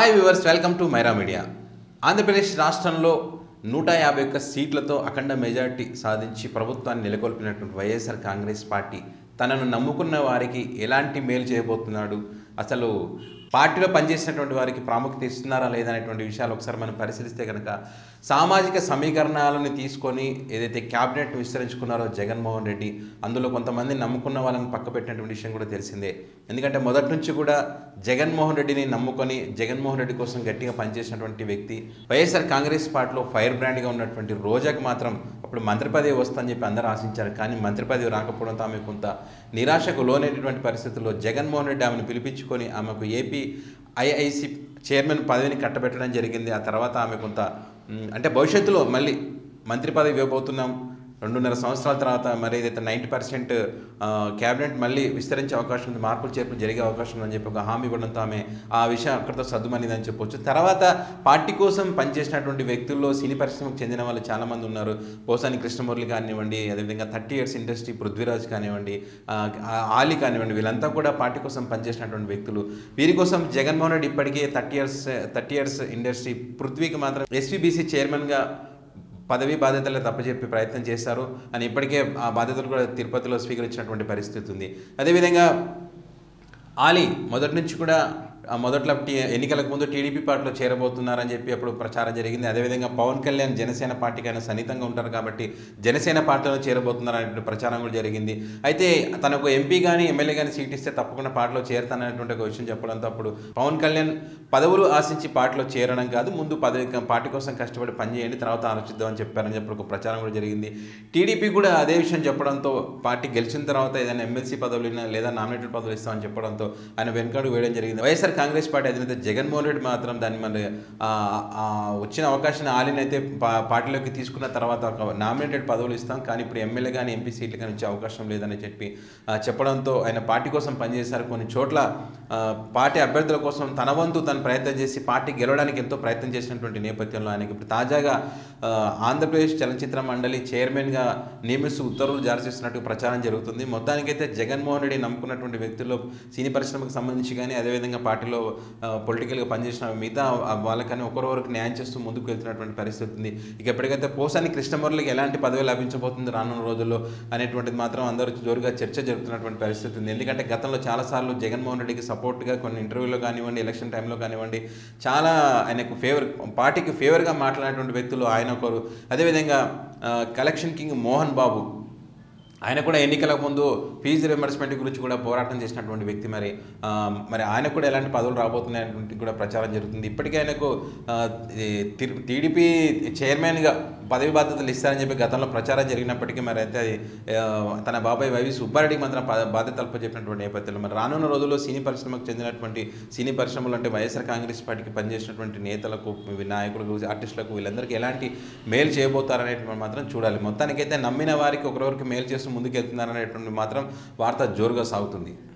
hi viewers welcome to Myra media Andhra Pradesh రాష్ట్రంలో నూట యాభై ఒక్క సీట్లతో అఖండ మెజార్టీ సాధించి ప్రభుత్వాన్ని నెలకొల్పినటువంటి వైఎస్ఆర్ కాంగ్రెస్ పార్టీ తనను నమ్ముకున్న వారికి ఎలాంటి మేలు చేయబోతున్నాడు అసలు పార్టీలో పనిచేసినటువంటి వారికి ప్రాముఖ్యత ఇస్తున్నారా లేదా అనేటువంటి విషయాలు ఒకసారి మనం పరిశీలిస్తే కనుక సామాజిక సమీకరణాలను తీసుకొని ఏదైతే క్యాబినెట్ విస్తరించుకున్నారో జగన్మోహన్ రెడ్డి అందులో కొంతమంది నమ్ముకున్న వాళ్ళని పక్క పెట్టినటువంటి విషయం కూడా తెలిసిందే ఎందుకంటే మొదటి నుంచి కూడా జగన్మోహన్ రెడ్డిని నమ్ముకొని జగన్మోహన్ రెడ్డి కోసం గట్టిగా పనిచేసినటువంటి వ్యక్తి వైఎస్ఆర్ కాంగ్రెస్ పార్టీలో ఫైర్ బ్రాండ్గా ఉన్నటువంటి రోజాకి మాత్రం అప్పుడు మంత్రి పదవి వస్తుందని చెప్పి అందరూ ఆశించారు కానీ మంత్రి పదవి రాకపోవడంతో ఆమె కొంత నిరాశకు లోనైనటువంటి పరిస్థితుల్లో జగన్మోహన్ రెడ్డి ఆమెను పిలిపించుకొని ఆమెకు ఏపీ ఐఐసి చైర్మన్ పదవిని కట్టబెట్టడం జరిగింది ఆ తర్వాత ఆమె కొంత మ్, అంటే భవిష్యత్తులో మళ్ళీ మంత్రి పదవి ఇవ్వబోతున్నాం రెండున్నర సంవత్సరాల తర్వాత మరి ఏదైతే నైంటీ పర్సెంట్ క్యాబినెట్ మళ్ళీ విస్తరించే అవకాశం ఉంది మార్పులు చేర్పులు జరిగే అవకాశం ఉందని చెప్పి ఒక హామీ ఇవ్వడంతో ఆమె ఆ విషయం అక్కడితో సర్దుమనిదని చెప్పొచ్చు తర్వాత పార్టీ కోసం పనిచేసినటువంటి వ్యక్తుల్లో సినీ పరిశ్రమకు చెందిన వాళ్ళు చాలామంది ఉన్నారు పోసాని కృష్ణమురళి కానివ్వండి అదేవిధంగా థర్టీ ఇయర్స్ ఇండస్ట్రీ పృథ్వీరాజ్ కానివ్వండి ఆ, ఆ, ఆలీ కానివ్వండి వీళ్ళంతా కూడా పార్టీ కోసం పనిచేసినటువంటి వ్యక్తులు వీరి కోసం జగన్మోహన్ రెడ్డి ఇప్పటికే thirty years thirty years industry పృథ్వీకి మాత్రం ఎస్వీబీసీ చైర్మన్గా పదవి బాధ్యతలు తప్పచెప్పి ప్రయత్నం చేశారు అని ఇప్పటికే ఆ బాధ్యతలు కూడా తిరుపతిలో స్వీకరించినటువంటి పరిస్థితి ఉంది అదేవిధంగా ఆలీ మొదటి నుంచి కూడా ఆ మొదట్లో టీ ఎన్నికలకు ముందు టీడీపీ పార్టీలో చేరబోతున్నారని చెప్పి అప్పుడు ప్రచారం జరిగింది అదేవిధంగా పవన్ కళ్యాణ్ జనసేన పార్టీకి ఆయన సన్నిహితంగా ఉంటారు కాబట్టి జనసేన పార్టీలో చేరబోతున్నారనే ప్రచారం కూడా జరిగింది అయితే తనకు ఎంపీ కానీ ఎమ్మెల్యే కానీ సీట్ ఇస్తే తప్పకుండా పార్టీలో చేరుతాననేటువంటి ఒక విషయం చెప్పడంతో అప్పుడు పవన్ కళ్యాణ్ పదవులు ఆశించి పార్టీలో చేరడం కాదు ముందు పదవి పార్టీ కోసం కష్టపడి పనిచేయండి తర్వాత ఆలోచిద్దామని చెప్పారని చెప్పి ఒక ప్రచారం కూడా జరిగింది టీడీపీ కూడా అదే విషయం చెప్పడంతో పార్టీ గెలిచిన తర్వాత ఏదైనా ఎమ్మెల్సీ పదవులు ఇన్నా లేదా నామినేటెడ్ పదవులు ఇస్తామని చెప్పడంతో ఆయన వెనుకడు వేయడం జరిగింది వైఎస్ఆర్ కాంగ్రెస్ పార్టీ అధినేత జగన్మోహన్ రెడ్డి మాత్రం దాన్ని మరి ఆ, ఆ, వచ్చిన అవకాశాన్ని ఆలిని అయితే పా- పార్టీలోకి తీసుకున్న తర్వాత ఒక నామినేటెడ్ పదవులు ఇస్తాం కానీ ఇప్పుడు ఎమ్మెల్యే కానీ ఎంపీ సీట్లు కానీ వచ్చే అవకాశం లేదని చెప్పి ఆ, చెప్పడంతో ఆయన పార్టీ కోసం పనిచేశారు కొన్ని చోట్ల ఆ, పార్టీ అభ్యర్థుల కోసం తన వంతు తను ప్రయత్నం చేసి పార్టీ గెలవడానికి ఎంతో ప్రయత్నం చేసినటువంటి నేపథ్యంలో ఆయనకి ఇప్పుడు తాజాగా ఆ, ఆంధ్రప్రదేశ్ చలనచిత్ర మండలి చైర్మన్గా నియమిస్తూ ఉత్తర్వులు జారీ చేస్తున్నట్టు ప్రచారం జరుగుతుంది మొత్తానికైతే జగన్మోహన్ రెడ్డి నమ్ముకున్నటువంటి వ్యక్తుల్లో సినీ పరిశ్రమకు సంబంధించి కానీ అదేవిధంగా పార్టీలో పొలిటికల్గా పనిచేసిన మిగతా వాళ్ళకని ఒకరొకరికి న్యాయం చేస్తూ ముందుకు వెళ్తున్నటువంటి పరిస్థితి ఉంది ఇక ఎప్పటికైతే పోసాని కృష్ణమురళికి ఎలాంటి పదవి లభించబోతుంది రానున్న రోజుల్లో అనేటువంటిది మాత్రం అందరూ జోరుగా చర్చ జరుగుతున్నటువంటి పరిస్థితి ఉంది ఎందుకంటే గతంలో చాలాసార్లు జగన్మోహన్ రెడ్డికి సపోర్ట్గా కొన్ని ఇంటర్వ్యూలో కానివ్వండి ఎలక్షన్ టైంలో కానివ్వండి చాలా ఆయనకు ఫేవర్ పార్టీకి ఫేవర్గా మాట్లాడినటువంటి వ్యక్తులు ఆయన ఒకరు అదేవిధంగా ఆ, కలెక్షన్ కింగ్ మోహన్ బాబు ఆయన కూడా ఎన్నికలకు ముందు ఫీజు రియంబర్స్మెంట్ గురించి కూడా పోరాటం చేసినటువంటి వ్యక్తి మరి ఆ, మరి ఆయన కూడా ఎలాంటి పదవులు రాబోతున్నాయనేటువంటి కూడా ప్రచారం జరుగుతుంది ఇప్పటికే ఆయనకు ఆ, ఈ తి- టీడీపీ చైర్మన్గా పదవి బాధ్యతలు ఇస్తారని చెప్పి గతంలో ప్రచారం జరిగినప్పటికీ మరి అయితే అది, ఆ, తన బాబాయ్ వైవి సుబ్బారెడ్డికి మాత్రం ప- బాధ్యతలు చెప్పినటువంటి నేపథ్యంలో మరి రానున్న రోజుల్లో సినీ పరిశ్రమకు చెందినటువంటి సినీ పరిశ్రమలు అంటే వైఎస్ఆర్ కాంగ్రెస్ పార్టీకి పనిచేసినటువంటి నేతలకు నాయకులకు ఆర్టిస్టులకు వీళ్ళందరికీ ఎలాంటి మేలు చేయబోతారనేటువంటి మాత్రం చూడాలి మొత్తానికైతే నమ్మిన వారికి ఒకరొకరికి మేలు చేస్తూ ముందుకెళ్తున్నారనేటువంటి మాత్రం వార్త జోరుగా సాగుతుంది